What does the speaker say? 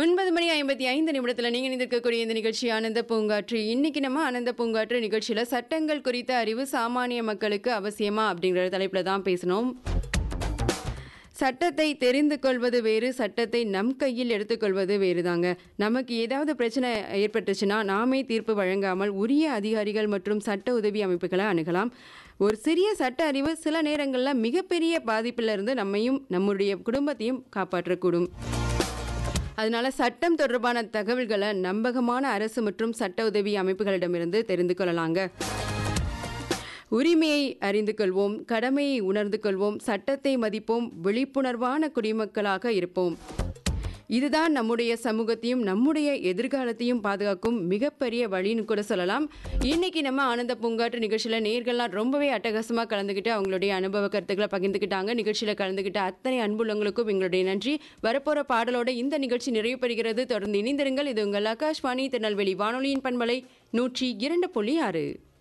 ஒன்பது மணி ஐம்பத்தி ஐந்து நிமிடத்தில் நீங்கள் நிந்திருக்கக்கூடிய இந்த நிகழ்ச்சி ஆனந்த பூங்காற்று இன்னைக்கு நம்ம ஆனந்த பூங்காற்று நிகழ்ச்சியில் சட்டங்கள் குறித்த அறிவு சாமானிய மக்களுக்கு அவசியமா அப்படிங்கிற தலைப்பில் தான் பேசணும் சட்டத்தை தெரிந்து கொள்வது வேறு சட்டத்தை நம் கையில் எடுத்துக்கொள்வது வேறு தாங்க நமக்கு ஏதாவது பிரச்சனை ஏற்பட்டுச்சுன்னா நாமே தீர்ப்பு வழங்காமல் உரிய அதிகாரிகள் மற்றும் சட்ட உதவி அமைப்புகளை அணுகலாம் ஒரு சிறிய சட்ட அறிவு சில நேரங்களில் மிகப்பெரிய பாதிப்பிலிருந்து நம்மையும் நம்முடைய குடும்பத்தையும் காப்பாற்றக்கூடும் அதனால சட்டம் தொடர்பான தகவல்களை நம்பகமான அரசு மற்றும் சட்ட உதவி அமைப்புகளிடமிருந்து தெரிந்து கொள்ளலாங்க உரிமையை அறிந்து கொள்வோம் கடமையை உணர்ந்து கொள்வோம் சட்டத்தை மதிப்போம் விழிப்புணர்வான குடிமக்களாக இருப்போம் இதுதான் நம்முடைய சமூகத்தையும் நம்முடைய எதிர்காலத்தையும் பாதுகாக்கும் மிகப்பெரிய வழின்னு கூட சொல்லலாம் இன்னைக்கு நம்ம ஆனந்த பூங்காற்று நிகழ்ச்சியில் நேர்கள்லாம் ரொம்பவே அட்டகாசமாக கலந்துக்கிட்டு அவங்களுடைய அனுபவ கருத்துக்களை பகிர்ந்துக்கிட்டாங்க நிகழ்ச்சியில் கலந்துக்கிட்ட அத்தனை அன்புள்ளவங்களுக்கும் எங்களுடைய நன்றி வரப்போகிற பாடலோட இந்த நிகழ்ச்சி நிறைவு பெறுகிறது தொடர்ந்து இணைந்திருங்கள் இது உங்கள் ஆகாஷ்வாணி திருநெல்வேலி வானொலியின் பண்பலை நூற்றி இரண்டு புள்ளி ஆறு